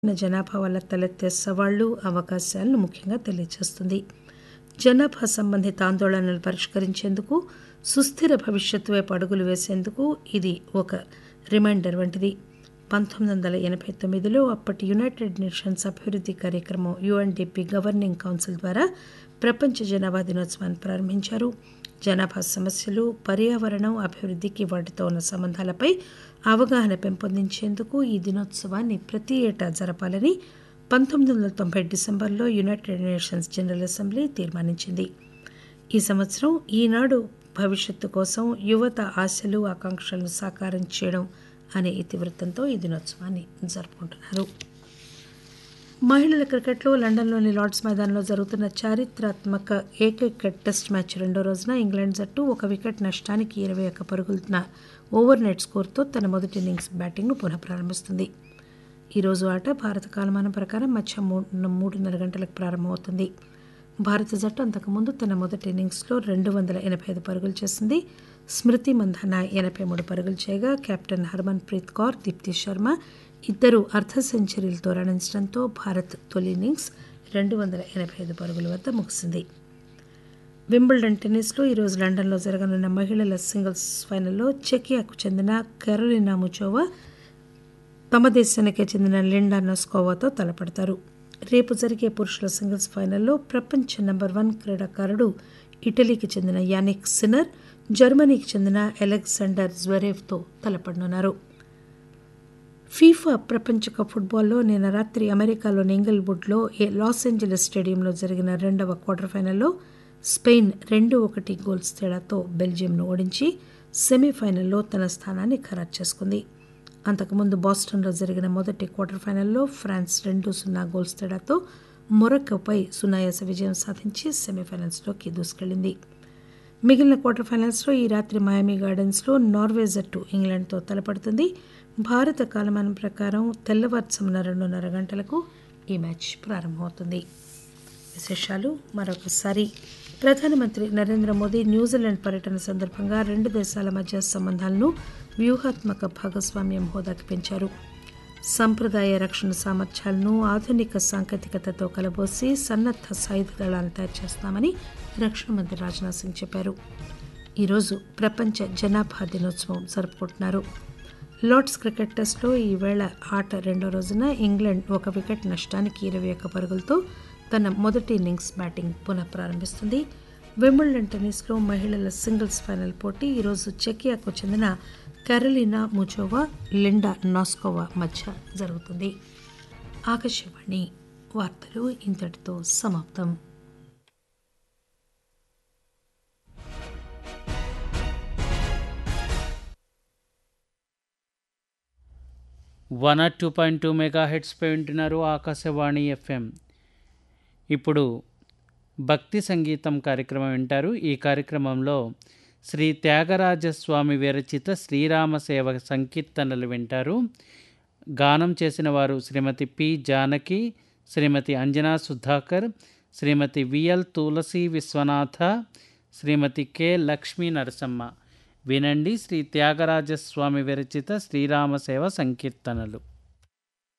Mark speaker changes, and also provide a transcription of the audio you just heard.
Speaker 1: జనాభా వల్ల తలెత్తే సవాళ్లు అవకాశాలను ముఖ్యంగా తెలియజేస్తుంది జనాభా సంబంధిత ఆందోళనలు పరిష్కరించేందుకు సుస్థిర భవిష్యత్తు వైపు అడుగులు వేసేందుకు ఇది ఒక రిమైండర్ వంటిది పంతొమ్మిది వందల ఎనభై తొమ్మిదిలో అప్పటి యునైటెడ్ నేషన్స్ అభివృద్ధి కార్యక్రమం యుఎన్డిపి గవర్నింగ్ కౌన్సిల్ ద్వారా ప్రపంచ జనాభా దినోత్సవాన్ని ప్రారంభించారు జనాభా సమస్యలు పర్యావరణం అభివృద్ధికి వాటితో ఉన్న సంబంధాలపై అవగాహన పెంపొందించేందుకు ఈ దినోత్సవాన్ని ప్రతి ఏటా జరపాలని పంతొమ్మిది వందల తొంభై డిసెంబర్లో యునైటెడ్ నేషన్స్ జనరల్ అసెంబ్లీ తీర్మానించింది ఈ సంవత్సరం ఈనాడు భవిష్యత్తు కోసం యువత ఆశలు ఆకాంక్షలను సాకారం చేయడం అనే ఇతివృత్తంతో ఈ దినోత్సవాన్ని జరుపుకుంటున్నారు మహిళల క్రికెట్లో లండన్లోని లార్డ్స్ మైదానంలో జరుగుతున్న చారిత్రాత్మక ఏకైక టెస్ట్ మ్యాచ్ రెండో రోజున ఇంగ్లాండ్ జట్టు ఒక వికెట్ నష్టానికి ఇరవై ఒక్క పరుగుల ఓవర్ నెట్ స్కోర్తో తన మొదటి ఇన్నింగ్స్ బ్యాటింగ్ను పునః ప్రారంభిస్తుంది ఈరోజు ఆట భారత కాలమానం ప్రకారం మధ్య మూడున్నర గంటలకు ప్రారంభమవుతుంది భారత జట్టు అంతకుముందు తన మొదటి ఇన్నింగ్స్లో రెండు వందల ఎనభై ఐదు పరుగులు చేసింది స్మృతి మంధాన ఎనభై మూడు పరుగులు చేయగా కెప్టెన్ హర్మన్ ప్రీత్ కౌర్ దీప్తి శర్మ ఇద్దరు అర్ధ సెంచరీలతో రాణించడంతో భారత్ తొలి ఇన్నింగ్స్ రెండు వందల ఎనభై ఐదు పరుగుల వద్ద ముగిసింది వింబుల్డన్ టెన్నిస్లో ఈరోజు లండన్లో జరగనున్న మహిళల సింగిల్స్ ఫైనల్లో చెకియాకు చెందిన కెరోలినా ముచోవా తమ దేశానికే చెందిన లిండా నస్కోవాతో తలపడతారు రేపు జరిగే పురుషుల సింగిల్స్ ఫైనల్లో ప్రపంచ నెంబర్ వన్ క్రీడాకారుడు ఇటలీకి చెందిన యానిక్ సిన్నర్ జర్మనీకి చెందిన అలెగ్జాండర్ జ్వరేవ్తో తలపడనున్నారు ఫీఫా ప్రపంచ కప్ ఫుట్బాల్లో నిన్న రాత్రి అమెరికాలోని ఇంగిల్వుడ్లో లాస్ ఏంజలస్ స్టేడియంలో జరిగిన రెండవ క్వార్టర్ ఫైనల్లో స్పెయిన్ రెండు ఒకటి గోల్స్ తేడాతో బెల్జియంను ఓడించి సెమీఫైనల్లో తన స్థానాన్ని ఖరారు చేసుకుంది అంతకుముందు బాస్టన్లో జరిగిన మొదటి క్వార్టర్ ఫైనల్లో ఫ్రాన్స్ రెండు సున్నా గోల్స్ తేడాతో మొరక్కోపై సునాయాస విజయం సాధించి సెమీఫైనల్స్లోకి దూసుకెళ్లింది మిగిలిన క్వార్టర్ ఫైనల్స్లో ఈ రాత్రి మయామి గార్డెన్స్లో నార్వే జట్టు ఇంగ్లాండ్తో తలపడుతుంది భారత కాలమానం ప్రకారం తెల్లవారుజామున రెండున్నర గంటలకు ఈ మ్యాచ్ ప్రారంభమవుతుంది విశేషాలు మరొకసారి ప్రధానమంత్రి నరేంద్ర మోదీ న్యూజిలాండ్ పర్యటన సందర్భంగా రెండు దేశాల మధ్య సంబంధాలను వ్యూహాత్మక భాగస్వామ్యం హోదాకి పెంచారు సంప్రదాయ రక్షణ సామర్థ్యాలను ఆధునిక సాంకేతికతతో కలబోసి సన్నద్ధ సాయుధ దళాలను తయారు చేస్తామని రక్షణ మంత్రి రాజ్నాథ్ సింగ్ చెప్పారు ఈరోజు ప్రపంచ జనాభా దినోత్సవం జరుపుకుంటున్నారు లార్డ్స్ క్రికెట్ టెస్ట్లో ఈవేళ ఆట రెండో రోజున ఇంగ్లాండ్ ఒక వికెట్ నష్టానికి ఇరవై ఒక్క పరుగులతో తన మొదటి ఇన్నింగ్స్ బ్యాటింగ్ పునః ప్రారంభిస్తుంది వింబుల్డన్ టెన్నిస్లో మహిళల సింగిల్స్ ఫైనల్ పోటీ ఈరోజు చెకియాకు చెందిన కెరలినా ముచోవా లిండా నాస్కోవా మధ్య జరుగుతుంది ఆకాశవాణి వార్తలు ఇంతటితో సమాప్తం
Speaker 2: one R two point two mega హెడ్స్పై వింటున్నారు ఆకాశవాణి ఎఫ్ఎం ఇప్పుడు భక్తి సంగీతం కార్యక్రమం వింటారు ఈ కార్యక్రమంలో శ్రీ త్యాగరాజస్వామి విరచిత శ్రీరామ సేవ సంకీర్తనలు వింటారు గానం చేసిన వారు Shrimati P Janaki Shrimati Anjana Sudhakar Shrimati VL Tulasi Vishwanatha Shrimati K Lakshmi Narasamma వినండి శ్రీ త్యాగరాజస్వామి విరచిత శ్రీరామ సేవ సంకీర్తనలు